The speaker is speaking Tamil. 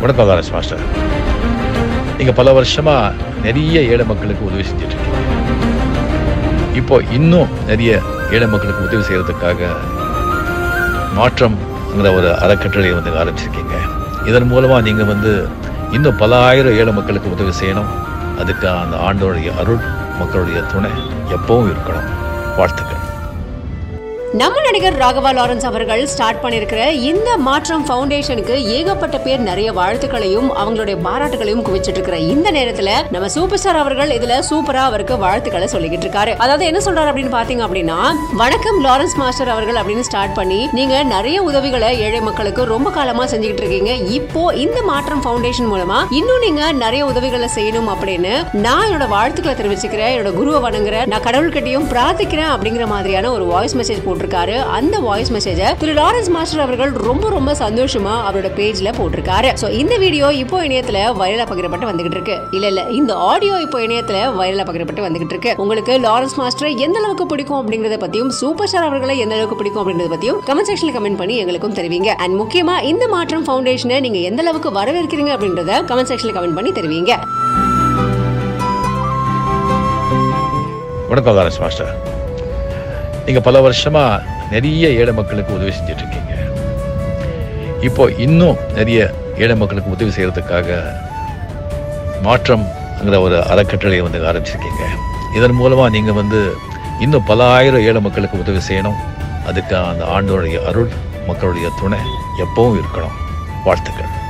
வணக்கம் லாரன்ஸ் மாஸ்டர் நீங்கள் பல வருஷமாக நிறைய ஏழை மக்களுக்கு உதவி செஞ்சுட்டு இருக்கீங்க இப்போ இன்னும் நிறைய ஏழை மக்களுக்கு உதவி செய்கிறதுக்காக மாற்றம்ங்கிற ஒரு அறக்கட்டளையை வந்து ஆரம்பிச்சிருக்கீங்க இதன் மூலமாக நீங்கள் வந்து இன்னும் பல ஆயிரம் ஏழை மக்களுக்கு உதவி செய்யணும் அதுக்கு அந்த ஆண்டோடைய அருள் மக்களுடைய துணை எப்பவும் இருக்கணும் வாழ்த்துக்கள் நம்ம நடிகர் ராகவா லாரன்ஸ் அவர்கள் ஸ்டார்ட் பண்ணியிருக்கிற இந்த மாற்றம் ஃபவுண்டேஷனுக்கு ஏகப்பட்ட பேர் நிறைய வாழ்த்துக்களையும் அவங்களுடைய பாராட்டுகளையும் குவிச்சிட்டு இருக்கிற இந்த நேரத்துல நம்ம சூப்பர் ஸ்டார் அவர்கள் இதுல சூப்பரா அவருக்கு வாழ்த்துக்களை சொல்லிக்கிட்டு இருக்காரு அதாவது என்ன சொல்றாரு அப்படின்னு பாத்தீங்க அப்படின்னா வணக்கம் லாரன்ஸ் மாஸ்டர் அவர்கள் அப்படின்னு ஸ்டார்ட் பண்ணி நீங்க நிறைய உதவிகளை ஏழை மக்களுக்கு ரொம்ப காலமா செஞ்சுக்கிட்டு இருக்கீங்க இப்போ இந்த மாற்றம் ஃபவுண்டேஷன் மூலமா இன்னும் நீங்க நிறைய உதவிகளை செய்யணும் அப்படின்னு நான் என்னோட வாழ்த்துக்களை தெரிவிச்சுக்கிறேன் என்னோட குருவை வணங்குறேன் நான் கடவுள்கிட்டயும் பிரார்த்திக்கிறேன் அப்படிங்கிற மாதிரியான ஒரு வாய்ஸ் மெசேஜ் போட்டிருக்காரு அந்த வாய்ஸ் மெசேஜை திரு லாரன்ஸ் மாஸ்டர் அவர்கள் ரொம்ப ரொம்ப சந்தோஷமா அவரோட பேஜ்ல போட்டிருக்காரு சோ இந்த வீடியோ இப்போ இணையத்துல வைரலா பகிரப்பட்டு வந்துகிட்டு இருக்கு இல்ல இல்ல இந்த ஆடியோ இப்போ இணையத்துல வைரலா பகிரப்பட்டு வந்துகிட்டு இருக்கு உங்களுக்கு லாரன்ஸ் மாஸ்டர் எந்த அளவுக்கு பிடிக்கும் அப்படிங்கறத பத்தியும் சூப்பர் ஸ்டார் அவர்களை எந்த அளவுக்கு பிடிக்கும் அப்படிங்கறத பத்தியும் கமெண்ட் செக்ஷன்ல கமெண்ட் பண்ணி எங்களுக்கும் தெரிவிங்க அண்ட் முக்கியமா இந்த மாற்றம் ஃபவுண்டேஷனை நீங்க எந்த அளவுக்கு வரவேற்கிறீங்க அப்படின்றத கமெண்ட் செக்ஷன்ல கமெண்ட் பண்ணி தெரிவிங்க வணக்கம் லாரன்ஸ் மாஸ்டர் நீங்கள் பல வருஷமாக நிறைய ஏழை மக்களுக்கு உதவி செஞ்சுட்டு இருக்கீங்க இப்போ இன்னும் நிறைய ஏழை மக்களுக்கு உதவி செய்கிறதுக்காக மாற்றம்ங்கிற ஒரு அறக்கட்டளையை வந்து ஆரம்பிச்சிருக்கீங்க இதன் மூலமாக நீங்கள் வந்து இன்னும் பல ஆயிரம் ஏழை மக்களுக்கு உதவி செய்யணும் அதுக்கு அந்த ஆண்டோடைய அருள் மக்களுடைய துணை எப்பவும் இருக்கணும் வாழ்த்துக்கள்